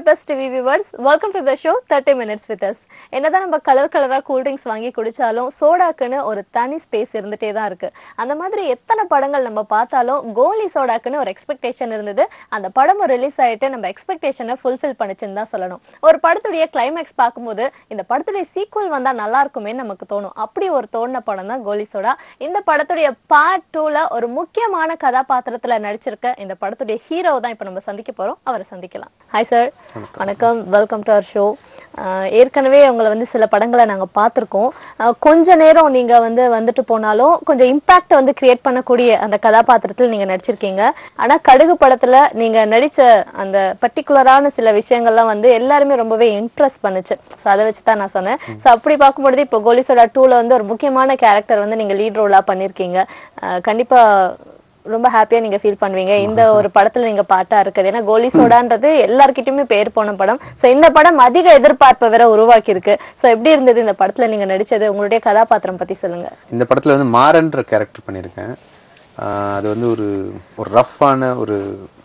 Best TV viewers welcome to the show thirty minutes with us என்னதான் நம்ம colour கலராக cool drinks வாங்கி குடிச்சாலும் சோடாக்குன்னு ஒரு தனி ஸ்பேஸ் இருந்துட்டே தான் இருக்கு அந்த மாதிரி எத்தனை படங்கள் நம்ம பார்த்தாலும் கோலி சோடாக்குன்னு ஒரு எக்ஸ்பெக்டேஷன் இருந்தது அந்த படமும் ரிலீஸ் ஆயிட்டு நம்ம எக்ஸ்பெக்டேஷனை ஃபுல்ஃபில் பண்ணுச்சுன்னு தான் சொல்லணும் ஒரு படத்துடைய கிளைமேக்ஸ் பார்க்கும்போது இந்த படத்துடைய சீக்குவல் வந்தா நல்லா இருக்குமே நமக்கு தோணும் அப்படி ஒரு தோணின படம் தான் கோலி சோடா இந்த படத்துடைய பார்ட் டூல ஒரு முக்கியமான கதாபாத்திரத்துல நடிச்சிருக்க இந்த படத்துடைய ஹீரோ தான் இப்போ நம்ம சந்திக்க போறோம் அவரை சந்திக்கலாம் ஹாய் சார் வணக்கம் வெல்கம் டு அவர் ஷோ ஏற்கனவே உங்களை வந்து சில படங்களை நாங்கள் பார்த்துருக்கோம் அஹ், கொஞ்ச நேரம் நீங்கள் வந்து வந்துட்டு போனாலும் கொஞ்சம் இம்பாக்ட் வந்து கிரியேட் பண்ணக்கூடிய அந்த கதாபாத்திரத்தில் நீங்கள் நடிச்சிருக்கீங்க ஆனால் கடுகு படத்தில் நீங்கள் நடித்த அந்த பர்டிகுலரான சில விஷயங்கள்லாம் வந்து எல்லாருமே ரொம்பவே இம்ப்ரெஸ் பண்ணுச்சு ஸோ அதை வச்சு தான் நான் சொன்னேன் ஸோ அப்படி பார்க்கும்பொழுது இப்போ கோலிசோடா டூவில் வந்து ஒரு முக்கியமான கேரக்டர் வந்து நீங்கள் லீட் ரோலாக பண்ணியிருக்கீங்க அஹ், கண்டிப்பா ரொம்ப ஹாப்பியா நீங்க ஃபீல் பண்ணுவீங்க இந்த ஒரு படத்துல நீங்க பாட்டா இருக்குது ஏன்னா கோலி சோடான்றது எல்லார்கிட்டயுமே பேர் போன படம் சோ இந்த படம் அதிக எதிர்பார்ப்பை வேற உருவாக்கி இருக்கு சோ எப்படி இருந்தது இந்த படத்துல நீங்க நடிச்சது உங்களுடைய கதாபாத்திரம் பத்தி சொல்லுங்க இந்த படத்தில் வந்து மாறன்ற கேரக்டர் பண்ணியிருக்கேன் ஆஹ் அது வந்து ஒரு ஒரு ரஃப்பான ஒரு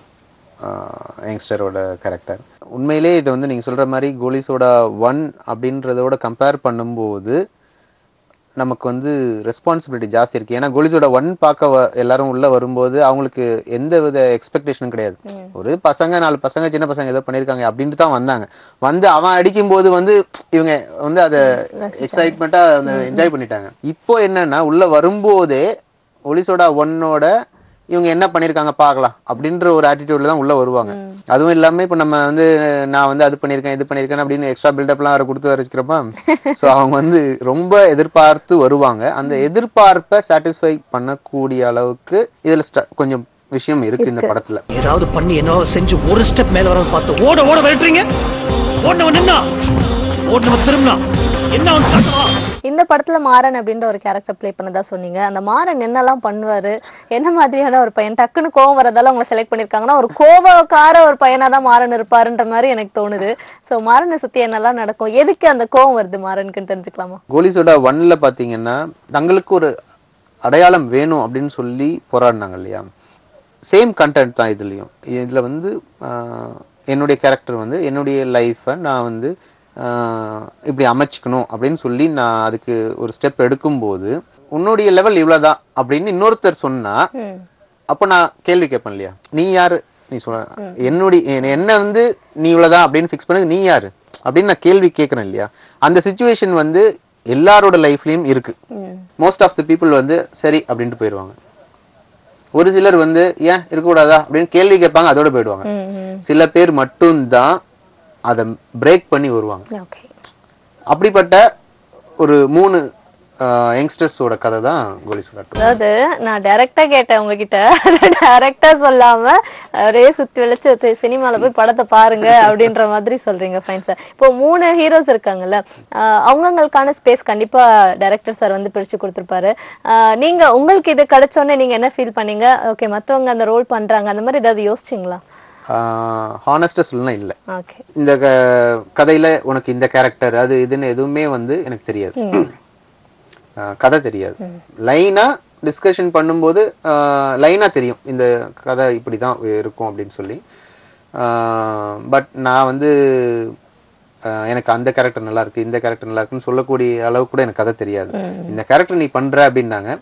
யங்ஸ்டரோட கேரக்டர் உண்மையிலே இதை வந்து நீங்கள் சொல்கிற மாதிரி கோலிசோடா ஒன் அப்படின்றதோட கம்பேர் பண்ணும்போது நமக்கு வந்து ரெஸ்பான்சிபிலிட்டி ஜாஸ்தி இருக்குது ஏன்னா கோலிசோட ஒன் பார்க்க வ- எல்லாரும் உள்ளே வரும்போது அவங்களுக்கு எந்த வித எக்ஸ்பெக்டேஷனும் கிடையாது ஒரு பசங்க நாலு பசங்க சின்ன பசங்க ஏதோ பண்ணியிருக்காங்க அப்படின்ட்டு தான் வந்தாங்க வந்து அவன் அடிக்கும்போது வந்து இவங்க வந்து அதை எக்ஸைட்மெண்ட்டாக அந்த என்ஜாய் பண்ணிட்டாங்க இப்போ என்னன்னா உள்ள வரும்போதே ஒலிசோடா ஒன்னோட இவங்க என்ன பண்ணியிருக்காங்க பார்க்கலாம் அப்படின்ற ஒரு ஆட்டிடியூட்ல தான் உள்ள வருவாங்க அதுவும் இல்லாம இப்போ நம்ம வந்து நான் வந்து அது பண்ணியிருக்கேன் இது பண்ணியிருக்கேன் அப்படின்னு எக்ஸ்ட்ரா பில்டப்லாம் வேற கொடுத்து வச்சுக்கிறப்ப ஸோ அவங்க வந்து ரொம்ப எதிர்பார்த்து வருவாங்க அந்த எதிர்பார்ப்பை சாட்டிஸ்ஃபை பண்ணக்கூடிய அளவுக்கு இதுல ஸ்ட- கொஞ்சம் விஷயம் இருக்கு இந்த படத்துல ஏதாவது பண்ணி என்னவோ செஞ்சு ஒரு ஸ்டெப் மேல வர பார்த்து ஓட ஓட விரட்டுறீங்க ஓடினவன் நின்னா ஓடினவன் திரும்பினா என்ன அவன் காட்டுவா இந்த படத்துல மாறன் அப்படின்ற ஒரு கேரக்டர் ப்ளே பண்ணதா சொன்னீங்க அந்த மாறன் என்னெல்லாம் பண்ணுவாரு என்ன மாதிரியான ஒரு பையன் டக்குன்னு கோவம் வரதால அவங்க செலக்ட் பண்ணிருக்காங்கன்னா ஒரு கோபக்கார ஒரு பையனா தான் மாறன் இருப்பாருன்ற மாதிரி எனக்கு தோணுது சோ மாறனை சுத்தி என்னெல்லாம் நடக்கும் எதுக்கு அந்த கோவம் வருது மாறனுக்குன்னு தெரிஞ்சுக்கலாமா கோலிசோடா ஒன்ல பாத்தீங்கன்னா தங்களுக்கு ஒரு அடையாளம் வேணும் அப்படின்னு சொல்லி போராடினாங்க இல்லையா சேம் கண்டென்ட் தான் இதுலயும் இதுல வந்து ஆஹ், என்னுடைய கேரக்டர் வந்து என்னுடைய லைஃப்பை நான் வந்து ஆஹ், இப்படி அமைச்சுக்கணும் அப்படின்னு சொல்லி நான் அதுக்கு ஒரு ஸ்டெப் எடுக்கும்போது உன்னுடைய லெவல் இவ்வளவுதான் அப்படின்னு இன்னொருத்தர் சொன்னா அப்போ நான் கேள்வி கேட்பேன் இல்லையா நீ யாரு நீ சொல்ல என்னுடைய என்ன- என்ன வந்து நீ இவ்வளவுதான் அப்படின்னு ஃபிக்ஸ் பண்ணது நீ யாரு அப்படின்னு நான் கேள்வி கேட்கறேன் இல்லையா அந்த சுச்சுவேஷன் வந்து எல்லாரோட லைஃப்லயும் இருக்கு மோஸ்ட் ஆஃப் த பீப்புள் வந்து சரி அப்படின்ட்டு போயிடுவாங்க ஒரு சிலர் வந்து ஏன் இருக்கக்கூடாதா அப்படின்னு கேள்வி கேட்பாங்க அதோட போயிடுவாங்க சில பேர் மட்டும்தான் அதை பிரேக் பண்ணி வருவாங்க ஓகே அப்படிப்பட்ட ஒரு மூணு யங்ஸ்டர்ஸோட கதை தான் கோலி சுடாட்டு அதாவது நான் டைரக்டா கேட்டேன் உங்ககிட்ட அதை டைரக்டா சொல்லாம ஒரே சுத்தி வளைச்சு சினிமால போய் படத்தை பாருங்க அப்படின்ற மாதிரி சொல்றீங்க ஃபைன் சார் இப்போ மூணு ஹீரோஸ் இருக்காங்கல்ல ஆஹ் அவங்கவங்களுக்கான ஸ்பேஸ் கண்டிப்பா டைரக்டர் சார் வந்து பிரிச்சு கொடுத்துருப்பாரு ஆஹ் நீங்க உங்களுக்கு இது கிடைச்சோடனே நீங்க என்ன ஃபீல் பண்ணீங்க ஓகே மத்தவங்க அந்த ரோல் பண்றாங்க அந்த மாதிரி ஏதாவது யோசிச்சிங்களா ஹானஸ்டாக சொல்லலாம் இல்லை ஓகே இந்த க- கதையில உனக்கு இந்த கேரக்டர் அது இதுன்னு எதுவுமே வந்து எனக்கு தெரியாது ஆஹ் கதை தெரியாது லைனா டிஸ்கஷன் பண்ணும்போது லைனா தெரியும் இந்த கதை இப்படி தான் இருக்கும் அப்படின்னு சொல்லி பட் நான் வந்து ஆஹ் எனக்கு அந்த கேரக்டர் நல்லா இருக்கு இந்த கேரக்டர் நல்லா இருக்குன்னு சொல்லக்கூடிய அளவுக்கு கூட எனக்கு கதை தெரியாது இந்த கேரக்டர் நீ பண்ற அப்படின்னாங்க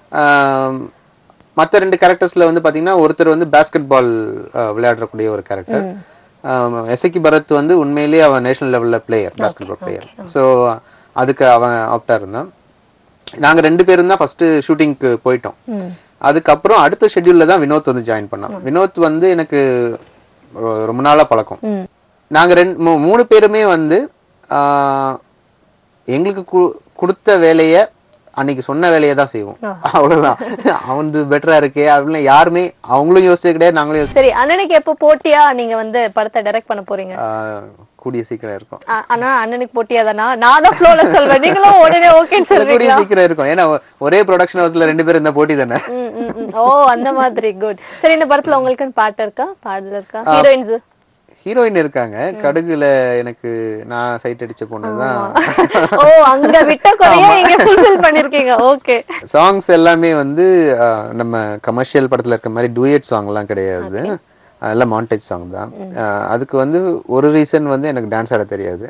மற்ற ரெண்டு கேரக்டர்ஸ்ல வந்து பாத்தீங்கன்னா ஒருத்தர் வந்து பேஸ்கெட் பால் விளையாடக்கூடிய ஒரு கேரக்டர் எஸ்ஐக்கி பரத் வந்து உண்மையிலேயே அவன் நேஷனல் லெவல்ல player basketball player so அதுக்கு அவன் ஆப்டா இருந்தான் நாங்க ரெண்டு பேரும் தான் ஃபர்ஸ்ட் ஷூட்டிங்க்கு போயிட்டோம் அதுக்கப்புறம் அடுத்த ஷெட்யூல்ல தான் வினோத் வந்து ஜாயின் பண்ணான் வினோத் வந்து எனக்கு ரொ- ரொம்ப நாளா பழக்கம் நாங்க ரெண்டு மூ- மூணு பேருமே வந்து ஆஹ், எங்களுக்கு கு- கொடுத்த வேலையை அன்னைக்கு சொன்ன வேலையை தான் செய்வோம் அவ்வளவுதான் அவனது பெட்டரா இருக்கே அப்படின்னு யாருமே அவங்களும் யோசிச்சது கிடையாது நாங்களும் யோசி- சரி அண்ணனுக்கு எப்போ போட்டியா நீங்க வந்து படத்தை டைரக்ட் பண்ண போறீங்க ஆஹ், கூடிய சீக்கிரம் இருக்கும் அ- அண்ணா அண்ணனுக்கு போட்டியா தானா நான் தான் ஃப்ளோல சொல்வேன் நீங்களும் உடனே ஓகேன்னு கூடிய சொல்றீங்களா சீக்கிரம் இருக்கும் ஏன்னா ஒ- ஒரே ப்ரொடக்ஷன் ஹவுஸ்ல ரெண்டு பேரும் இந்த போட்டி தானே ம், ம், ம். ஓ அந்த மாதிரி குட் சரி இந்த படத்துல உங்களுக்குன்னு பாட்டு இருக்கா பாடல் இருக்கா ஹீரோயின்ஸ் ஹீரோயின் இருக்காங்க கடுகுல எனக்கு நான் சைட் அடிச்ச பொண்ணுதான் ஓ அங்க விட்ட குறைய இங்க ஃபுல்ஃபில் பண்ணிருக்கீங்க ஓகே சாங்ஸ் எல்லாமே வந்து ஆஹ், நம்ம கமர்ஷியல் படத்துல இருக்க மாதிரி டூயட் சாங்லாம் கிடையாது எல்லாம் மாண்டேஜ் சாங் தான் அஹ் அதுக்கு வந்து ஒரு ரீசன் வந்து எனக்கு டான்ஸ் ஆட தெரியாது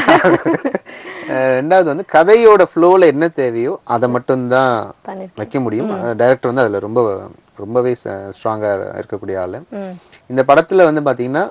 அஹ் ரெண்டாவது வந்து கதையோட ஃப்ளோவில் என்ன தேவையோ அதை மட்டும்தான் பண்ணிருக்கீங்க. வைக்க முடியும் டைரக்டர் வந்து அதில் ரொம்ப ரொம்பவே ஸ்ட்ராங்காக இருக்கக்கூடிய ஆள் இந்த படத்தில் வந்து பார்த்தீங்கன்னா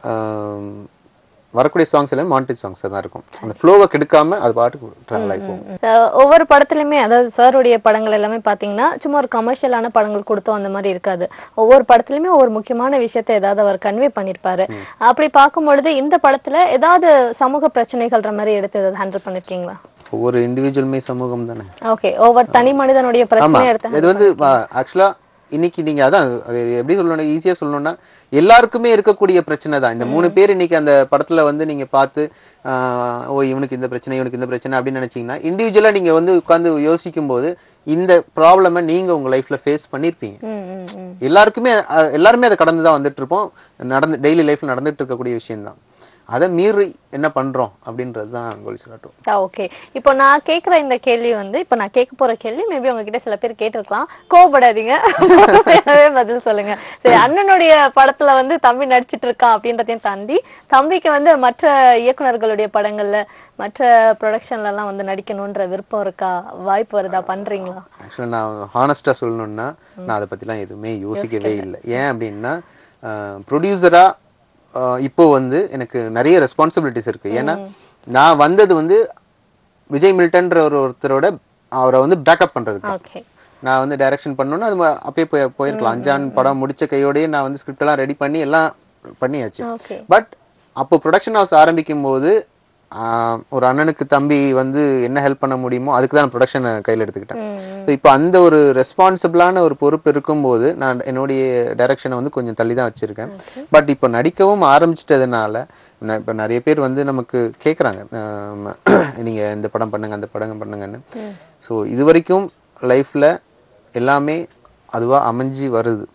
ஆம், வரக்கூடிய சாங்ஸ் எல்லாம் மாண்டேஜ் சாங்ஸ் தான் இருக்கும் அந்த ஃப்ளோவை கெடுக்காம அது பாட்டுக்கு ட்ராவல் ஆகி போகும் அஹ் ஒவ்வொரு படத்துலையுமே அதாவது சாருடைய படங்கள் எல்லாமே பார்த்தீங்கன்னா சும்மா ஒரு கமர்ஷியலான படங்கள் கொடுத்தோம் அந்த மாதிரி இருக்காது ஒவ்வொரு படத்துலையுமே ஒவ்வொரு முக்கியமான விஷயத்தை ஏதாவது அவர் கன்வே பண்ணியிருப்பாரு அப்படி பார்க்கும் பொழுது இந்த படத்துல ஏதாவது சமூக பிரச்சனைகள்ன்ற மாதிரி எடுத்து ஏதாவது ஹேண்டில் பண்ணிருக்கீங்களா ஒவ்வொரு இண்டிவிஜுவலுமே சமூகம் தானே ஓகே ஒவ்வொரு தனி மனிதனுடைய ஆமா பிரச்சனையை எடுத்து இது வந்து ஆக்சுவலா இன்னைக்கு நீங்க அதான் அது எப்படி சொல்லணும் ஈஸியா சொல்லணும்னா எல்லாருக்குமே இருக்கக்கூடிய பிரச்சனை தான் இந்த மூணு பேர் இன்னைக்கு அந்த படத்துல வந்து நீங்க பார்த்து ஆஹ், ஓ இவனுக்கு இந்த பிரச்சனை இவனுக்கு இந்த பிரச்சனை அப்படின்னு நினைச்சீங்கன்னா இண்டிவிஜுவலா நீங்க வந்து உட்காந்து யோசிக்கும் போது இந்த ப்ராப்ளமை நீங்க உங்க லைஃப்ல ஃபேஸ் பண்ணிருப்பீங்க ம், ம், ம். எல்லாருக்குமே அஹ், எல்லாருமே அதை கடந்து தான் வந்துட்டு இருப்போம் நடந்து டெய்லி லைஃப்ல நடந்துட்டு இருக்கக்கூடிய விஷயம்தான் அதை மீறி என்ன பண்றோம் அப்படின்றது தான் கோலி சொல்லாட்டும் ஓகே இப்போ நான் கேட்குற இந்த கேள்வி வந்து இப்போ நான் கேட்க போற கேள்வி மேபி உங்ககிட்ட சில பேர் கேட்டிருக்கலாம் கோவப்படாதீங்க உண்மையாவே பதில் சொல்லுங்க சரி அண்ணனுடைய படத்துல வந்து தம்பி நடிச்சிட்டு இருக்கான் அப்படின்றதையும் தாண்டி தம்பிக்கு வந்து மற்ற இயக்குனர்களுடைய படங்கள்ல மற்ற ப்ரொடக்ஷன்ல எல்லாம் வந்து நடிக்கணுன்ற விருப்பம் இருக்கா வாய்ப்பு வருதா பண்றீங்களா ஆக்சுவலாக நான் ஹானஸ்ட்டாக சொல்லணும்னா நான் அதை பற்றிலாம் எதுவுமே யோசிக்கவே இல்லை ஏன் அப்படின்னா ப்ரொடியூசராக இப்போ வந்து எனக்கு நிறைய ரெஸ்பான்சிபிலிட்டிஸ் இருக்கு ஏன்னா நான் வந்தது வந்து விஜய் மில்டன்ற ஒரு ஒருத்தரோட அவரை வந்து பேக்கப் பண்ணுறதுக்கு ஓகே நான் வந்து டைரக்ஷன் பண்ணணும்னா அது ம- அப்பயே போய் போயிருக்கலாம் அஞ்சான் படம் முடிச்ச கையோடயே நான் வந்து ஸ்கிரிப்ட் எல்லாம் ரெடி பண்ணி எல்லாம் பண்ணியாச்சு ஓகே பட் அப்போ ப்ரொடக்ஷன் ஹவுஸ் ஆரம்பிக்கும் போது ஆஹ், ஒரு அண்ணனுக்கு தம்பி வந்து என்ன ஹெல்ப் பண்ண முடியுமோ அதுக்கு தான் ப்ரொடக்ஷனை கையில் எடுத்துக்கிட்டேன் ஸோ இப்போ அந்த ஒரு ரெஸ்பான்சிபிளான ஒரு பொறுப்பு இருக்கும்போது நான் என்னுடைய டைரக்ஷனை வந்து கொஞ்சம் தள்ளி தான் வச்சிருக்கேன் பட் இப்போ நடிக்கவும் ஆரம்பிச்சிட்டதுனால ந- இப்போ நிறைய பேர் வந்து நமக்கு கேட்குறாங்க நீங்கள் இந்த படம் பண்ணுங்க அந்த படம் பண்ணுங்கன்னு ஸோ இது வரைக்கும் லைஃப்பில் எல்லாமே அதுவாக அமைஞ்சு வருது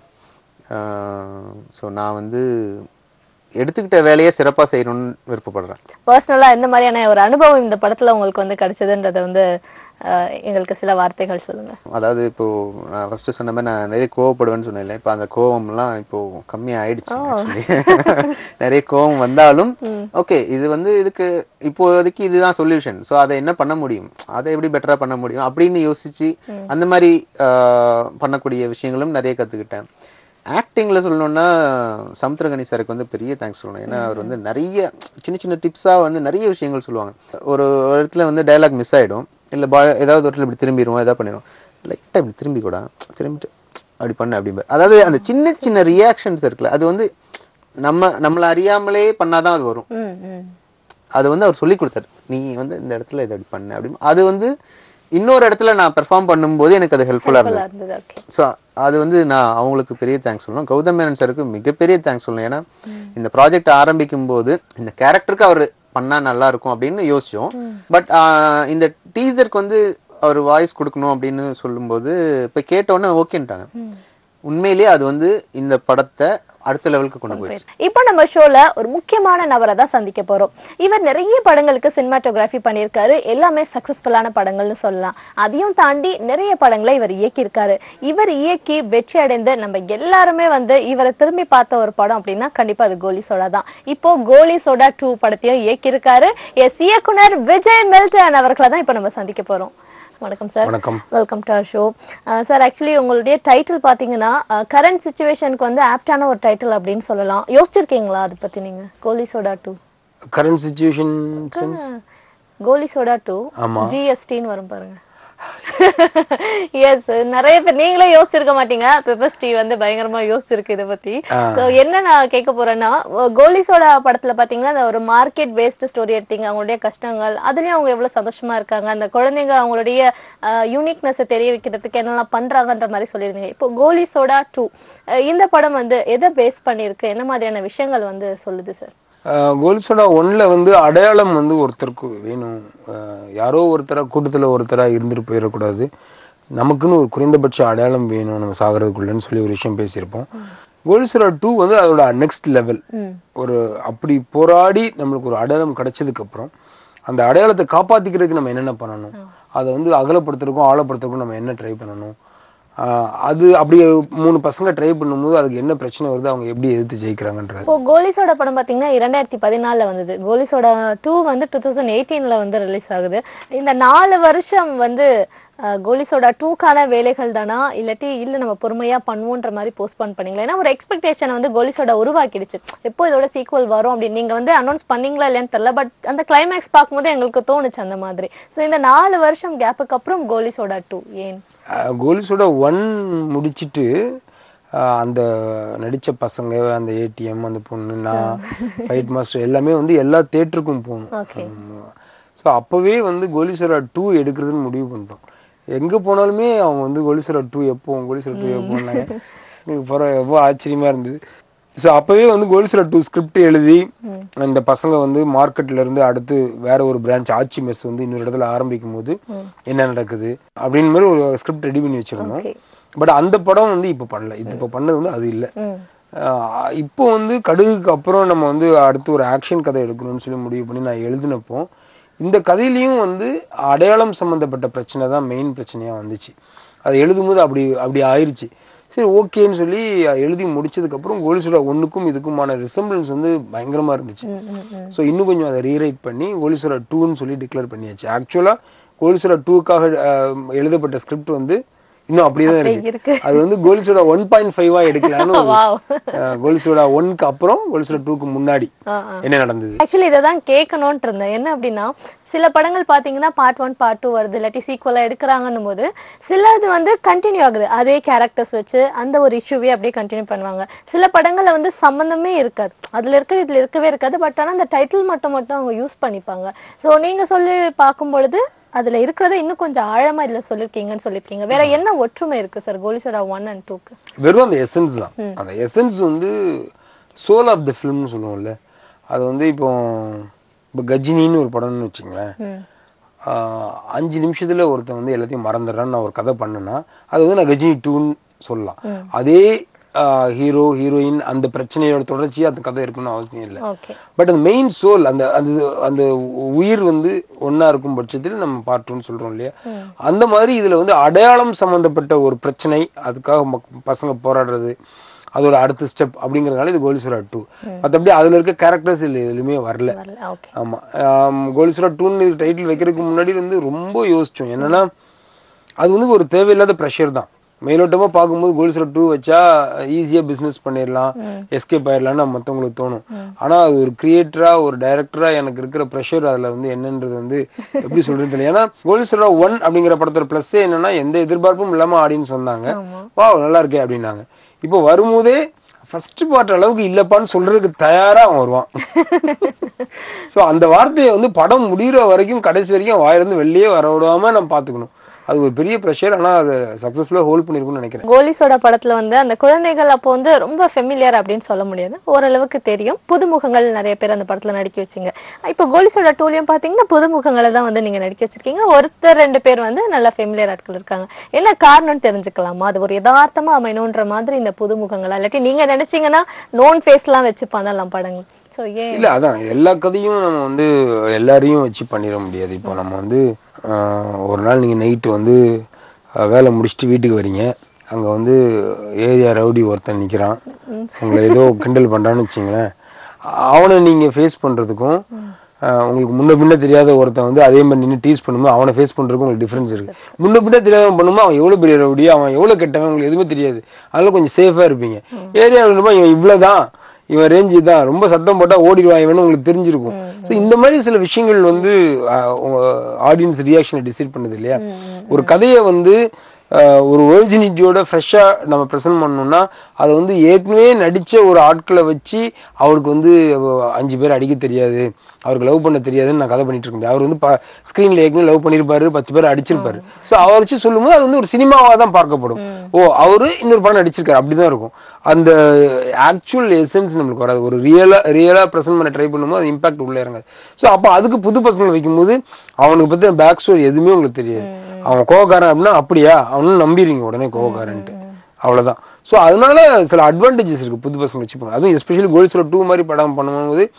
ஸோ நான் வந்து எடுத்துக்கிட்ட வேலையை சிறப்பாக செய்யணும்னு விருப்பப்படுறேன் பர்சனலா எந்த மாதிரியான ஒரு அனுபவம் இந்த படத்துல உங்களுக்கு வந்து கிடைச்சதுன்றதை வந்து அஹ், எங்களுக்கு சில வார்த்தைகள் சொல்லுங்க அதாவது இப்போ நான் ஃபர்ஸ்ட் சொன்ன மாதிரி நான் நிறைய கோவப்படுவேன்னு சொன்னேன்ல இப்போ அந்த கோவம்லாம் இப்போ கம்மியா ஆயிடுச்சு actually. நிறைய கோவம் வந்தாலும் ஓகே இது வந்து இதுக்கு இப்போதைக்கு இதுதான் சொல்யூஷன் ஸோ அதை என்ன பண்ண முடியும் அதை எப்படி பெட்டரா பண்ண முடியும் அப்படின்னு யோசிச்சு அந்த மாதிரி ஆஹ், பண்ணக்கூடிய விஷயங்களும் நிறைய கத்துக்கிட்டேன் ஆக்டிங்ல சொல்லணும்னா சமுத்திரகனி சாருக்கு வந்து பெரிய தேங்க்ஸ் சொல்லணும் ஏன்னா அவர் வந்து நிறைய சின்ன சின்ன டிப்ஸா வந்து நிறைய விஷயங்கள் சொல்லுவாங்க ஒரு ஒரு இடத்துல வந்து டயலாக் மிஸ் ஆயிடும் இல்ல பா ஏதாவது ஒரு இடத்துல இப்படி திரும்பிடுவோம் ஏதாவது பண்ணிடுவோம் லைட்டா இப்படி திரும்பி கூட திரும்பிட்டு அப்படி பண்ண அப்படி அதாவது அந்த சின்ன சின்ன ரியாக்ஷன்ஸ் இருக்குல்ல அது வந்து நம்ம நம்மள அறியாமலே பண்ணாதான் அது வரும் ம் ம் அது வந்து அவர் சொல்லி கொடுத்தாரு நீ வந்து இந்த இடத்துல இதை அப்படி பண்ணு அப்படின்னு அது வந்து இன்னொரு இடத்துல நான் பெர்ஃபார்ம் பண்ணும்போது எனக்கு அது ஹெல்ப்ஃபுல்லா இருந்தது நல்லா இருந்தது ஓகே ஸோ அது வந்து நான் அவங்களுக்கு பெரிய தேங்க்ஸ் சொல்லணும் கௌதம் மேனன் சாருக்கு மிகப்பெரிய தேங்க்ஸ் சொல்லணும் ஏன்னா இந்த ப்ராஜெக்ட் ஆரம்பிக்கும் போது இந்த கேரக்டருக்கு அவர் பண்ணா நல்லா இருக்கும் அப்படின்னு யோசிச்சோம் பட் இந்த டீசருக்கு வந்து அவர் வாய்ஸ் கொடுக்கணும் அப்படின்னு சொல்லும்போது இப்போ கேட்டோன்னே ஓகேன்ட்டாங்க உண்மையிலேயே அது வந்து இந்த படத்தை அடுத்த லெவலுக்கு கொண்டு போயிடுச்சு இப்போ நம்ம ஷோல ஒரு முக்கியமான நபரை தான் சந்திக்க போறோம் இவர் நிறைய படங்களுக்கு சினிமாட்டோகிராஃபி பண்ணியிருக்காரு எல்லாமே சக்சஸ்ஃபுல்லான படங்கள்னு சொல்லலாம் அதையும் தாண்டி நிறைய படங்களை இவர் இயக்கியிருக்காரு இவர் இயக்கி வெற்றி அடைந்த நம்ம எல்லாருமே வந்து இவரை திரும்பி பார்த்த ஒரு படம் அப்படின்னா கண்டிப்பா அது கோலி சோடா தான் இப்போ கோலி சோடா டூ படத்தையும் இயக்கியிருக்காரு எஸ் இயக்குனர் விஜய் மில்டன் அவர்களை தான் இப்போ நம்ம சந்திக்க போறோம் வணக்கம் சார் வணக்கம். Welcome to our show sir actually உங்களுடைய டைட்டில் பார்த்தீங்கன்னா கரண்ட் சுச்சுவேஷனுக்கு வந்து ஆப்டான ஒரு டைட்டில் அப்படின்னு சொல்லலாம் யோசிச்சிருக்கீங்களா அதை பற்றி நீங்கள் Goli Soda two current situation sense Goli Soda two ஆமா. ஜிஎஸ்டின்னு வரும் பாருங்க எஸ் நிறைய பேர் நீங்களே யோசிச்சிருக்க மாட்டீங்க பெப்பர் ஸ்டீ வந்து பயங்கரமா யோசிச்சிருக்கு இதை பத்தி சோ என்ன நான் கேட்க போறேன்னா ஒ- கோலி சோடா படத்துல பாத்தீங்கன்னா அந்த ஒரு மார்க்கெட் பேஸ்டு ஸ்டோரி எடுத்தீங்க அவங்களுடைய கஷ்டங்கள் அதுலயும் அவங்க எவ்வளவு சந்தோஷமா இருக்காங்க அந்த குழந்தைங்க அவங்களுடைய யூனிக்னஸை தெரிய வைக்கிறதுக்கு என்னெல்லாம் பண்றாங்கன்ற மாதிரி சொல்லியிருந்தீங்க இப்போ கோலி சோடா டூ இந்த படம் வந்து எதை பேஸ் பண்ணியிருக்கு என்ன மாதிரியான விஷயங்கள் வந்து சொல்லுது சார் கோல்சோடா ஒன்ல வந்து அடையாளம் வந்து ஒருத்தருக்கு வேணும் அஹ் யாரோ ஒருத்தரா கூட்டத்துல ஒருத்தரா இருந்துட்டு போயிடக்கூடாது நமக்குன்னு ஒரு குறைந்தபட்ச அடையாளம் வேணும் நம்ம சாகிறதுக்குள்ளன்னு சொல்லி ஒரு விஷயம் பேசியிருப்போம் கோல்சோடா டூ வந்து அதோட நெக்ஸ்ட் லெவல் ஒரு அப்படி போராடி நம்மளுக்கு ஒரு அடையாளம் கிடைச்சதுக்கு அப்புறம் அந்த அடையாளத்தை காப்பாத்திக்கிறதுக்கு நம்ம என்னென்ன பண்ணணும் அதை வந்து அகலப்படுத்துறதுக்கும் ஆழப்படுத்துறதுக்கும் நம்ம என்ன ட்ரை பண்ணணும் ஆஹ் அது அப்படி மூணு பசங்க ட்ரை பண்ணும்போது அதுக்கு என்ன பிரச்சனை வருது அவங்க எப்படி எதிர்த்து ஜெயிக்கிறாங்கன்றது இப்போ கோலிஸோட படம் பார்த்தீங்கன்னா இரண்டாயிரத்தி பதினாலில் வந்தது கோலிஸோட டூ வந்து டூ தௌசண்ட் எயிட்டீனில் வந்து ரிலீஸ் ஆகுது இந்த நாலு வருஷம் வந்து அஹ், கோலிஸோட டூக்கான வேலைகள் தானா இல்லாட்டி இல்லை நம்ம பொறுமையாக பண்ணுவோன்ற மாதிரி போஸ்ட்பான் பண்ணீங்களா ஏன்னா ஒரு எக்ஸ்பெக்டேஷனை வந்து கோலிஸோட உருவாக்கிடுச்சு எப்போ இதோட சீக்வல் வரும் அப்படின்னு நீங்கள் வந்து அனௌன்ஸ் பண்ணீங்களா இல்லையான்னு தெரியல பட் அந்த கிளைமேக்ஸ் பார்க்கும்போது எங்களுக்கு தோணுச்சு அந்த மாதிரி ஸோ இந்த நாலு வருஷம் கேப்புக்கு அப்புறம் கோலிஸோட டூ ஏன் ஆஹ் கோலிஸோட ஒன் முடிச்சிட்டு ஆஹ் அந்த நடித்த பசங்க அந்த ஏடிஎம் அந்த பொண்ணு நான் ஃபைட் மாஸ்டர் எல்லாமே வந்து எல்லா தேட்டருக்கும் Okay. போகணும் ஸோ அப்போவே வந்து கோலீஸ்வரா டூ எடுக்கிறதுன்னு முடிவு பண்ணிட்டோம் எங்கே போனாலுமே அவங்க வந்து கோலீஸ்வரா டூ எப்போ கோலீஸ்வரா டூ எப்போன்னாங்க எனக்கு பிற ரொம்ப ஆச்சரியமா இருந்தது ஸோ அப்போவே வந்து கோலீஸ்வரா டூ ஸ்கிரிப்ட் எழுதி இந்த பசங்க வந்து மார்க்கெட்ல இருந்து அடுத்து வேற ஒரு பிரான்ச் ஆட்சி மெஸ் வந்து இன்னொரு இடத்துல ஆரம்பிக்கும் போது என்ன நடக்குது அப்படின்னு மாதிரி ஒரு ஸ்கிரிப்ட் ரெடி பண்ணி வச்சிருந்தோம் Okay. பட் அந்த படம் வந்து இப்போ பண்ணல இது இப்போ பண்ணது வந்து அது இல்லை ஆஹ் இப்போ வந்து கடுகுக்கு அப்புறம் நம்ம வந்து அடுத்து ஒரு ஆக்ஷன் கதை எடுக்கணும்னு சொல்லி முடிவு பண்ணி நான் எழுதினப்போ இந்த கதையிலையும் வந்து அடையாளம் சம்மந்தப்பட்ட பிரச்சனை தான் மெயின் பிரச்சனையாக வந்துச்சு அது எழுதும்போது அப்படி அப்படி ஆயிருச்சு சரி ஓகேன்னு சொல்லி எழுதி முடிச்சதுக்கப்புறம் கோலிசுடா ஒன்றுக்கும் இதுக்குமான ரிசம்பிளன்ஸ் வந்து பயங்கரமாக இருந்துச்சு ஸோ இன்னும் கொஞ்சம் அதை ரீரைட் பண்ணி கோலிசுரா டூன்னு சொல்லி டிக்ளேர் பண்ணியாச்சு ஆக்சுவலாக கோலிசுரா டூக்காக எழுதப்பட்ட ஸ்கிரிப்ட் வந்து இன்னும் அப்படியே தான் அப்படியே இருக்கு இருக்கு. அது வந்து கோலிசோட ஒன் பாயிண்ட் ஃபைவா எடுக்கலான்னு Wow. கோலிசோட ஒன்க்கு அப்புறம் கோலிசோட டூக்கு முன்னாடி என்ன நடந்தது ஆக்சுவலி இதை தான் கேட்கணுன்ட்டு இருந்தேன் என்ன அப்படின்னா சில படங்கள் பார்த்தீங்கன்னா பார்ட் ஒன் பார்ட் டூ வருது இல்லாட்டி சீக்குவலாக எடுக்கிறாங்கன்னும் போது சிலது வந்து கண்டினியூ ஆகுது அதே கேரக்டர்ஸ் வச்சு அந்த ஒரு இஷ்யூவே அப்படியே கண்டினியூ பண்ணுவாங்க சில படங்கள்ல வந்து சம்மந்தமே இருக்காது அதில் இருக்க இதில் இருக்கவே இருக்காது பட் ஆனால் அந்த டைட்டில் மட்டும் மட்டும் அவங்க யூஸ் பண்ணிப்பாங்க ஸோ நீங்கள் சொல்லி பார்க்கும் பொழுது அதில் இருக்கிறத இன்னும் கொஞ்சம் ஆழமாக இதில் சொல்லியிருக்கீங்கன்னு சொல்லியிருக்கீங்க வேற என்ன ஒற்றுமை இருக்கு சார் கோலிசோடா ஒன் அண்ட் டூக்கு வெறும் அந்த எசன்ஸ் தான் அந்த எசன்ஸ் வந்து சோல் ஆஃப் த ஃபிலிம்னு சொல்லுவோம்ல அது வந்து இப்போ இப்போ கஜினின்னு ஒரு படம்னு வச்சுங்களேன் ஆஹ் அஞ்சு நிமிஷத்துல ஒருத்தன் வந்து எல்லாத்தையும் மறந்துடுறான்னு நான் ஒரு கதை பண்ணேன்னா அது வந்து நான் கஜினி டூன்னு சொல்லலாம் அதே ஹீரோ ஹீரோயின் அந்த பிரச்சனையோட தொடர்ச்சியா அந்த கதை இருக்கணும்னு அவசியம் இல்லை ஓகே பட் அந்த மெயின் சோல் அந்த அந்த அந்த உயிர் வந்து ஒண்ணா இருக்கும் பட்சத்தில் நம்ம பார்ட்டோம்னு சொல்றோம் இல்லையா அந்த மாதிரி இதுல வந்து அடையாளம் சம்பந்தப்பட்ட ஒரு பிரச்சனை அதுக்காக மக்- பசங்க போராடுறது அதோட அடுத்த ஸ்டெப் அப்படிங்கறதுனால இது கோலிசுரா டூ மற்றபடி அதுல இருக்க கேரக்டர்ஸ் இல்லை எதுலையுமே வரல வரல ஓகே ஆமா ஆம், கோலிசுரா டூன்னு டைட்டில் வைக்கிறதுக்கு முன்னாடி வந்து ரொம்ப யோசிச்சோம் என்னன்னா அது வந்து ஒரு தேவையில்லாத ப்ரெஷர் தான் மேலோட்டமா பார்க்கும்போது கோலிசுரா டூ வச்சா ஈஸியா பிசினஸ் பண்ணிடலாம் எஸ்கேப் ஆயிடலாம்னு மற்றவங்களுக்கு தோணும் ஆனா அது ஒரு கிரியேட்டரா ஒரு டைரக்டரா எனக்கு இருக்கிற ப்ரெஷர் அதுல வந்து என்னன்றது வந்து எப்படி சொல்றது தெரியல ஏன்னா கோலிசுரா ஒன் அப்படிங்கிற படத்தோட ப்ளஸ்ஸே என்னன்னா எந்த எதிர்பார்ப்பும் இல்லாம ஆடியன்ஸ் வந்தாங்க வா நல்லா இருக்கே அப்படின்னாங்க இப்போ வரும்போதே ஃபர்ஸ்ட் பார்ட் அளவுக்கு இல்லப்பான்னு சொல்றதுக்கு தயாரா அவன் வருவான் ஸோ அந்த வார்த்தையை வந்து படம் முடிகிற வரைக்கும் கடைசி வரைக்கும் வாயிலிருந்து வெளியே வர விடாம நம்ம பார்த்துக்கணும் அது ஒரு பெரிய ப்ரெஷர் ஆனால் அதை சக்ஸஸ்ஃபுல்லாக ஹோல்ட் பண்ணியிருக்கும்னு நினைக்கிறேன் கோலிஸோட படத்துல வந்து அந்த குழந்தைகள் அப்போ வந்து ரொம்ப ஃபெமிலியர் அப்படின்னு சொல்ல முடியாது ஓரளவுக்கு தெரியும் புதுமுகங்கள் நிறைய பேர் அந்த படத்துல நடிக்க வச்சீங்க இப்போ கோலிஸோட டூலையும் பாத்தீங்கன்னா புதுமுகங்களை தான் வந்து நீங்க நடிக்க வச்சிருக்கீங்க ஒருத்தர் ரெண்டு பேர் வந்து நல்லா ஃபெமிலியர் ஆட்கள் இருக்காங்க என்ன காரணம்னு தெரிஞ்சுக்கலாமா அது ஒரு யதார்த்தமா அமையணுன்ற மாதிரி இந்த புதுமுகங்களா இல்லாட்டி நீங்க நினைச்சீங்கன்னா நோன் ஃபேஸ்லாம் வச்சு பண்ணலாம் படங்கள் ஸோ ஏன் இல்லை அதான் எல்லா கதையும் நம்ம வந்து எல்லாரையும் வச்சு பண்ணிட முடியாது இப்போ நம்ம வந்து ஆஹ், ஒரு நாள் நீங்கள் நைட்டு வந்து ஆஹ், வேலை முடிச்சுட்டு வீட்டுக்கு வரீங்க அங்கே வந்து ஏரியா ரவுடி ஒருத்தன் நிற்கிறான் உங்களை ஏதோ கிண்டல் பண்ணுறான்னு வச்சுங்களேன் அவனை நீங்கள் ஃபேஸ் பண்ணுறதுக்கும் உங்களுக்கு முன்ன பின்ன தெரியாத ஒருத்தன் வந்து அதே மாதிரி நின்று டீஸ் பண்ணும்போது அவனை ஃபேஸ் பண்ணுறதுக்கும் உங்களுக்கு டிஃப்ரென்ஸ் இருக்குது முன்ன பின்ன தெரியாதவன் பண்ணும்போது அவன் எவ்வளோ பெரிய ரவுடி அவன் எவ்வளோ கெட்டவன் உங்களுக்கு எதுவுமே தெரியாது அதனால கொஞ்சம் சேஃபாக இருப்பீங்க ஏரியா இவன் இவ்வளோதான் இவன் ரேஞ்சு தான் ரொம்ப சத்தம் போட்டா ஓடிடுவான் இவனு உங்களுக்கு தெரிஞ்சிருக்கும் ஸோ இந்த மாதிரி சில விஷயங்கள் வந்து ஆடியன்ஸ் ரியாக்ஷனை டிசைட் பண்ணுது இல்லையா ஒரு கதையை வந்து ஆஹ், ஒரு ஒரிஜினிட்டியோட ஃப்ரெஷ்ஷாக நம்ம ப்ரெசென்ட் பண்ணோம்னா அதை வந்து ஏற்கனவே நடித்த ஒரு ஆட்களை வச்சு அவருக்கு வந்து அஹ், அஞ்சு பேர் அடிக்க தெரியாது அவருக்கு லவ் பண்ண தெரியாதுன்னு நான் கதை பண்ணிட்டு இருக்க முடியாது அவர் வந்து ஸ்க்ரீனில் ஏற்கனவே லவ் பண்ணியிருப்பாரு பத்து பேர் அடிச்சிருப்பாரு ஸோ அவர் வச்சு சொல்லும்போது அது வந்து ஒரு சினிமாவாக தான் பார்க்கப்படும் ஓ அவரு இன்னொரு படம் நடிச்சிருக்காரு அப்படிதான் இருக்கும் அந்த ஆக்சுவல் எசன்ஸ் நம்மளுக்கு வராது ஒரு ரியலா ரியலா ப்ரெசென்ட் பண்ண ட்ரை பண்ணும்போது அது இம்பாக்ட் உள்ள இறங்காது ஸோ அப்போ அதுக்கு புது பசங்களை வைக்கும்போது அவனுக்கு பத்தி பேக் ஸ்டோரி எதுவுமே உங்களுக்கு தெரியாது அவன் கோவக்காரன் அப்படின்னா அப்படியா அவனும் நம்பிடுவீங்க உடனே கோவக்காரன்ட்டு அவ்வளவுதான் ஸோ அதனால சில அட்வான்டேஜஸ் இருக்கு புது பசங்க வச்சு பண்ணுங்க அதுவும் எஸ்பெஷலி கோல்ஸ்ல டூ மாதிரி படம் பண்ணும்போது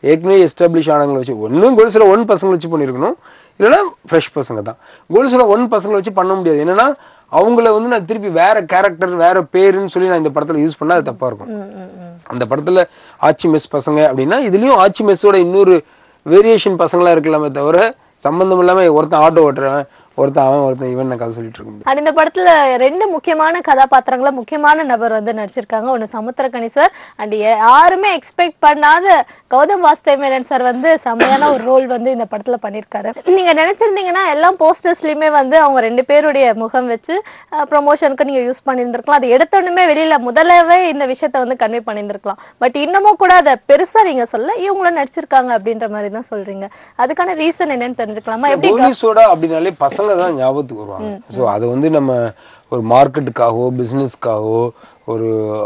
ஏற்கனவே எஸ்டாப்ளிஷ் ஆனவங்களை வச்சு ஒன்றும் கோல்ஸில் ஒன் பசங்களை வச்சு பண்ணியிருக்கணும் இல்லைன்னா ஃப்ரெஷ் பசங்க தான் கோல்ஸில் ஒன் பசங்களை வச்சு பண்ண முடியாது என்னன்னா அவங்கள வந்து நான் திருப்பி வேற கேரக்டர் வேற பேருன்னு சொல்லி நான் இந்த படத்தில் யூஸ் பண்ணால் அது தப்பாக இருக்கும் அந்த படத்தில் ஆச்சி மெஸ் பசங்க அப்படின்னா இதுலேயும் ஆச்சி மெஸ்ஸோட இன்னொரு வேரியேஷன் பசங்களா இருக்கலாமே தவிர சம்மந்தம் இல்லாமல் ஒருத்தன் ஆட்டோ ஓட்டுறவன் ஒருத்தன் அவன் ஒருத்தன் இவன் நான் கதை சொல்லிட்டு இருக்க முடியும் அண்ட் இந்த படத்துல ரெண்டு முக்கியமான கதாபாத்திரங்கள முக்கியமான நபர் வந்து நடிச்சிருக்காங்க ஒன்னு சமுத்திரகனி சார் அண்ட் யாருமே எக்ஸ்பெக்ட் பண்ணாத கௌதம் வாஸ்தேவ் சார் வந்து செம்மையான ஒரு ரோல் வந்து இந்த படத்துல பண்ணிருக்காரு நீங்க நினைச்சிருந்தீங்கன்னா எல்லா போஸ்டர்ஸ்லயுமே வந்து அவங்க ரெண்டு பேருடைய முகம் வச்சு ப்ரொமோஷனுக்கு நீங்க யூஸ் பண்ணியிருந்திருக்கலாம் அது எடுத்தோடனே வெளியில முதலவே இந்த விஷயத்த வந்து கன்வே பண்ணியிருந்திருக்கலாம் பட் இன்னமும் கூட அதை பெருசா நீங்க சொல்ல இவங்களும் நடிச்சிருக்காங்க அப்படின்ற மாதிரி தான் சொல்றீங்க அதுக்கான ரீசன் என்னன்னு தெரிஞ்சுக்கலாமா எப்படி கோலி சோடா அப்படின்னாலே பசங்க தான் ஞாபகத்துக்கு வருவாங்க ஸோ அது வந்து நம்ம ஒரு மார்க்கெட்டுக்காகவோ பிஸ்னஸ்க்காகவோ ஒரு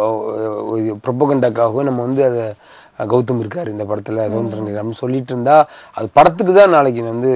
ப்ரொபகண்டாக்காகவோ நம்ம வந்து அதை கௌதம் இருக்காரு இந்த படத்துல சவுந்தரன் நம்ம சொல்லிட்டு இருந்தா அது படத்துக்கு தான் நாளைக்கு வந்து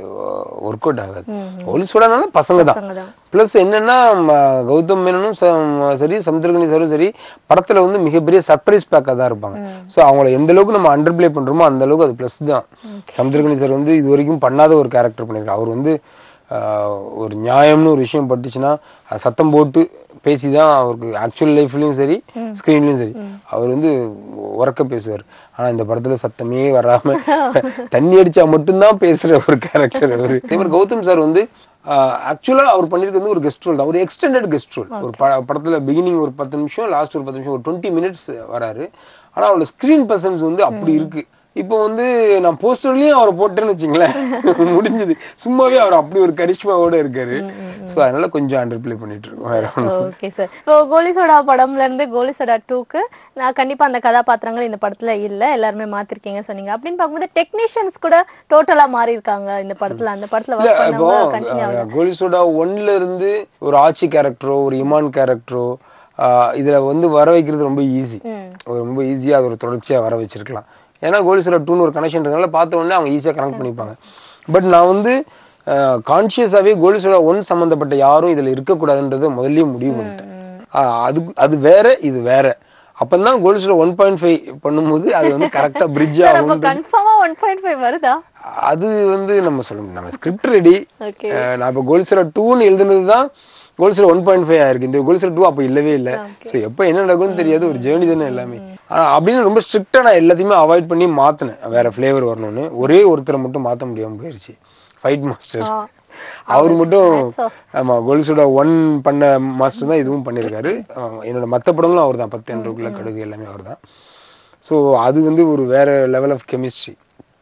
ஒர்க் அவுட் ஆகாது கோலி சோடானால பசங்க தான் பசங்க தான். ப்ளஸ் என்னன்னா ம, கௌதம் மேனனும் ச- சரி சமுத்திரகனி சாரும் சரி படத்துல வந்து மிகப்பெரிய சர்ப்ரைஸ் பேக்காக தான் இருப்பாங்க ஸோ அவங்கள எந்த அளவுக்கு நம்ம அண்டர் ப்ளே பண்றோமோ அந்த அளவுக்கு அது ப்ளஸ் தான் சமுத்திரகனி சார் வந்து இது வரைக்கும் பண்ணாத ஒரு கேரக்டர் பண்ணியிருக்காரு அவர் வந்து ஆஹ், ஒரு நியாயம்னு ஒரு விஷயம் பட்டுச்சுன்னா அது சத்தம் போட்டு பேசி தான் அவருக்கு ஆக்சுவல் லைஃப்லயும் சரி ஸ்க்ரீன்லயும் சரி அவர் வந்து உறக்க பேசுவார் ஆனா இந்த படத்துல சத்தமே வராம தண்ணி அடிச்சா மட்டும்தான் பேசுற ஒரு கேரக்டர் அவரு அதே மாதிரி கௌதம் சார் வந்து ஆக்சுவலா அவர் பண்ணிருக்கிறது ஒரு கெஸ்ட் ரோல் தான் ஒரு எக்ஸ்டெண்டட் கெஸ்ட் ரோல் ஒரு ப- படத்துல பிகினிங் ஒரு பத்து நிமிஷம் லாஸ்ட் ஒரு பத்து நிமிஷம் ஒரு டுவெண்ட்டி மினிட்ஸ் வராரு ஆனா அவரோட ஸ்கிரீன் பர்சன்ஸ் வந்து அப்படி இருக்கு இப்போ வந்து நான் போஸ்டர்லயும் அவரை போட்டேன்னு வச்சுங்களேன் முடிஞ்சது சும்மாவே அவர் அப்படி ஒரு கரிஷ்மாவோட இருக்காரு ஸோ அதனால கொஞ்சம் அண்டர் ப்ளே பண்ணிட்டு இருக்கோம் வேற ஒண்ணும் இல்ல. Okay sir so Goli Soda படம்ல இருந்து கோலி சோடா டூக்கு நான் கண்டிப்பா அந்த கதாபாத்திரங்கள் இந்த படத்துல இல்ல எல்லாருமே மாத்திருக்கீங்க சொன்னீங்க அப்படின்னு பார்க்கும்போது டெக்னீஷியன்ஸ் கூட டோட்டலா மாறி இருக்காங்க இந்த படத்துல அந்த படத்துல இல்ல ஒர்க் இப்போ பண்ணவங்க கண்டினியூ ஆகல கோலி சோடா ஒன்ல இருந்து ஒரு ஆட்சி கேரக்டரோ ஒரு இமான் கேரக்டரோ இதுல வந்து வர வைக்கிறது ரொம்ப ஈஸி ரொம்ப ஈஸியா அது ஒரு தொடர்ச்சியா வர வச்சிருக்கலாம் ஏன்னா கோலி சோடா டூன்னு ஒரு கனெக்ஷன் இருக்கிறதுனால பார்த்த உடனே அவங்க ஈஸியா கனெக்ட் பண்ணிப்பாங்க பட் நான் வந்து கான்சியஸாவே கோலி சோடா ஒன் சம்மந்தப்பட்ட யாரும் இதுல இருக்கக்கூடாதுன்றதை முதல்லயே முடிவு பண்ணிட்டேன் ஆஹ் அது அது வேற இது வேற அப்பதான் Goli Soda one point five பண்ணும்போது அது வந்து கரெக்டா பிரிட்ஜ் சார் அப்ப ஆகும் கன்ஃபார்மா ஒன் பாயிண்ட் ஃபைவ் வருதா அது வந்து நம்ம சொல்ல முடியும் நம்ம ஸ்கிரிப்ட் ரெடி Okay. நான் இப்போ கோல்சரா டூன்னு எழுதுனது தான் கோல்சரா ஒன் பாயிண்ட் ஃபைவ் ஆயிருக்கு இந்த கோல்சரா டூ அப்போ இல்லவே இல்லை ஸோ எப்போ என்ன நடக்கும்னு தெரியாது ஒரு ஜேர்னி தானே எல்லாமே ஆனா அப்படின்னு ரொம்ப ஸ்ட்ரிக்டாக நான் எல்லாத்தையுமே அவாய்ட் பண்ணி மாற்றினேன் வேற ஃப்ளேவர் வரணும்னு ஒரே ஒருத்தரை மட்டும் மாற்ற முடியாம போயிடுச்சு ஃபைட் மாஸ்டர் ஆ. அவர் மட்டும் Hats off. ஆமா கோல்சோட ஒன் பண்ண மாஸ்டர் தான் இதுவும் பண்ணியிருக்காரு ஆமா, என்னோட மற்ற படங்களும் அவர் தான் பத்து என்றுக்குள்ள கடுகு எல்லாமே அவர் தான் ஸோ அது வந்து ஒரு வேற லெவல் ஆஃப் கெமிஸ்ட்ரி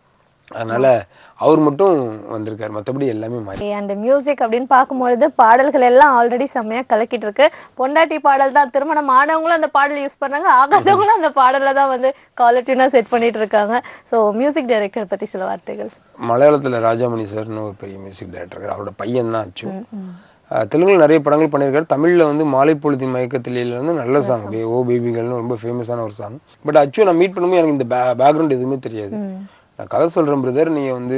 அதனால அவர் மட்டும் வந்திருக்காரு மற்றபடி எல்லாமே மாறி அண்ட் மியூசிக் அப்படின்னு பார்க்கும்பொழுது பாடல்கள் எல்லாம் ஆல்ரெடி செம்மையா கலக்கிட்டு இருக்கு பொண்டாட்டி பாடல் தான் திருமணம் ஆனவங்களும் அந்த பாடல் யூஸ் பண்ணாங்க ஆகாதவங்களும் அந்த பாடலை தான் வந்து குவாலிட்டினா செட் பண்ணிட்டு இருக்காங்க ஸோ மியூசிக் டைரக்டர் பத்தி சில வார்த்தைகள் மலையாளத்துல ராஜாமணி சார்னு ஒரு பெரிய மியூசிக் டைரக்டர் இருக்காரு அவரோட பையன் தான் அச்சு அஹ் தெலுங்குல நிறைய படங்கள் பண்ணியிருக்காரு தமிழ்ல வந்து மாலை பொழுதின் மயக்கத்திலேல வந்து நல்ல சாங் ஓ பேபிகள்னு ரொம்ப ஃபேமஸான ஒரு சாங் பட் அச்சு நான் மீட் பண்ணும்போது எனக்கு இந்த பேக்ரவுண்ட் எதுவுமே தெரியாது நான் கதை சொல்றேன் பிரதர் நீங்க வந்து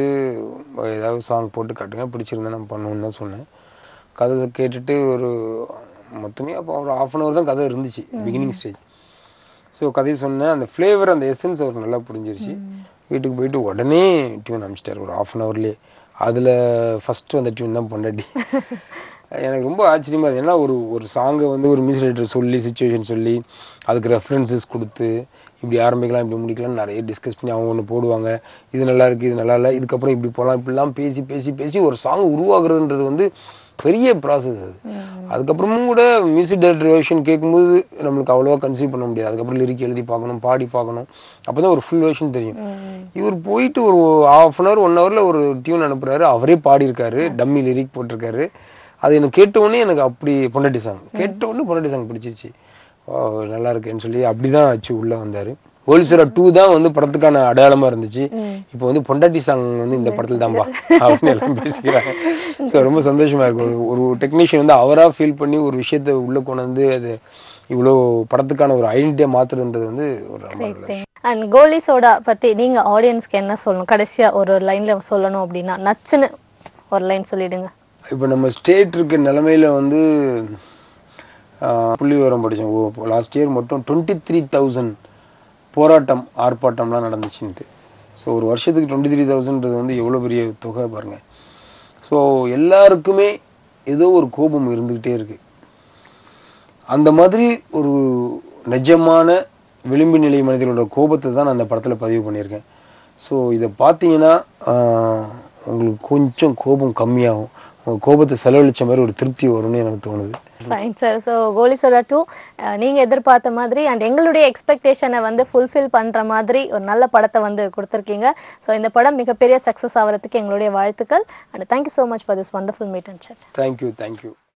ஏதாவது சாங் போட்டு காட்டுங்க பிடிச்சிருந்தா நான் பண்ணுவோம்னு தான் சொன்னேன் கதை கேட்டுட்டு ஒரு மொத்தமே அப்போ ஒரு ஆஃப் அன் ஹவர் தான் கதை இருந்துச்சு பிகினிங் ஸ்டேஜ் ஸோ கதையை சொன்னேன் அந்த ஃப்ளேவர் அந்த எசன்ஸ் அவருக்கு நல்லா புரிஞ்சிருச்சு வீட்டுக்கு போயிட்டு உடனே டியூன் அமிச்சிட்டார் ஒரு ஆஃப் அன் ஹவர்லேயே அதில் ஃபஸ்ட்டு வந்த டியூன் தான் பொண்டாட்டி எனக்கு ரொம்ப ஆச்சரியமா இருந்தது ஏன்னா ஒரு ஒரு சாங்கை வந்து ஒரு மியூசிக் டைரக்டர் சொல்லி சுச்சுவேஷன் சொல்லி அதுக்கு ரெஃபரன்சஸ் கொடுத்து இப்படி ஆரம்பிக்கலாம் இப்படி முடிக்கலாம் நிறைய டிஸ்கஸ் பண்ணி அவங்க ஒன்று போடுவாங்க இது நல்லா இருக்கு இது நல்லா இல்லை இதுக்கப்புறம் இப்படி போகலாம் இப்படிலாம் பேசி பேசி பேசி ஒரு சாங் உருவாக்குறதுன்றது வந்து பெரிய ப்ராசஸ் அது அதுக்கப்புறமும் கூட மியூசிக் டைரக்டர் வேர்ஷன் கேட்கும்போது நம்மளுக்கு அவ்வளோவா கன்சீவ் பண்ண முடியாது அதுக்கப்புறம் லிரிக் எழுதி பார்க்கணும் பாடி பார்க்கணும் அப்பதான் ஒரு ஃபுல் வேர்ஷன் தெரியும் இவர் போயிட்டு ஒரு ஹாஃப் அன் ஹவர் ஒன் ஹவரில் ஒரு டியூன் அனுப்புறாரு அவரே பாடியிருக்காரு டம்மி லிரிக் போட்டிருக்காரு அது எனக்கு கேட்ட உடனே எனக்கு அப்படி பொண்டாட்டி சாங் கேட்ட உடனே பொண்டாட்டி சாங் பிடிச்சிச்சு ஓ, நல்லா இருக்கேன்னு சொல்லி அப்படிதான் ஆச்சு உள்ள வந்தாரு கோலிசுரா டூ தான் வந்து படத்துக்கான அடையாளமா இருந்துச்சு இப்போ வந்து பொண்டாட்டி சாங் வந்து இந்த படத்துல தான்பா அப்படின்னு எல்லாம் பேசிக்கிறாங்க ஸோ ரொம்ப சந்தோஷமா இருக்கு ஒரு ஒரு டெக்னீஷியன் வந்து அவரா ஃபீல் பண்ணி ஒரு விஷயத்த உள்ள கொண்டு வந்து அது இவ்வளோ படத்துக்கான ஒரு ஐடென்டிட்டியா மாத்துறதுன்றது வந்து ஒரு ரொம்ப நல்ல விஷயம். அண்ட் கோலி சோடா பத்தி நீங்க ஆடியன்ஸ்க்கு என்ன சொல்லணும் கடைசியா ஒரு லைன்ல சொல்லணும் அப்படின்னா நச்சுன்னு ஒரு லைன் சொல்லிடுங்க இப்போ நம்ம ஸ்டேட் இருக்க நிலமையில வந்து ஆஹ், புள்ளி விவரம் படித்தோம் ஓ லாஸ்ட் இயர் மட்டும் டுவெண்ட்டி த்ரீ தௌசண்ட் போராட்டம் ஆர்ப்பாட்டம்லாம் நடந்துச்சுன்ட்டு ஸோ ஒரு வருஷத்துக்கு டுவெண்ட்டி த்ரீ தௌசண்ட்றது வந்து எவ்வளோ பெரிய தொகை பாருங்கள் ஸோ எல்லாருக்குமே ஏதோ ஒரு கோபம் இருந்துக்கிட்டே இருக்கு அந்த மாதிரி ஒரு நிஜமான விளிம்பு நிலை மனிதர்களோட கோபத்தை தான் நான் அந்த படத்தில் பதிவு பண்ணியிருக்கேன் ஸோ இதை பார்த்தீங்கன்னா ஆஹ், உங்களுக்கு கொஞ்சம் கோபம் கம்மியாகும் உங்கள் கோபத்தை செலவழிச்ச மாதிரி ஒரு திருப்தி வரும்னு எனக்கு தோணுது fine sir so Goli Soda two நீங்கள் எதிர்பார்த்த மாதிரி அண்ட் எங்களுடைய எக்ஸ்பெக்டேஷனை வந்து ஃபுல்ஃபில் பண்ணுற மாதிரி ஒரு நல்ல படத்தை வந்து கொடுத்துருக்கீங்க ஸோ இந்த படம் மிகப்பெரிய சக்ஸஸ் ஆகிறதுக்கு எங்களுடைய வாழ்த்துக்கள் and thank you so much for this wonderful meet and chat thank you thank you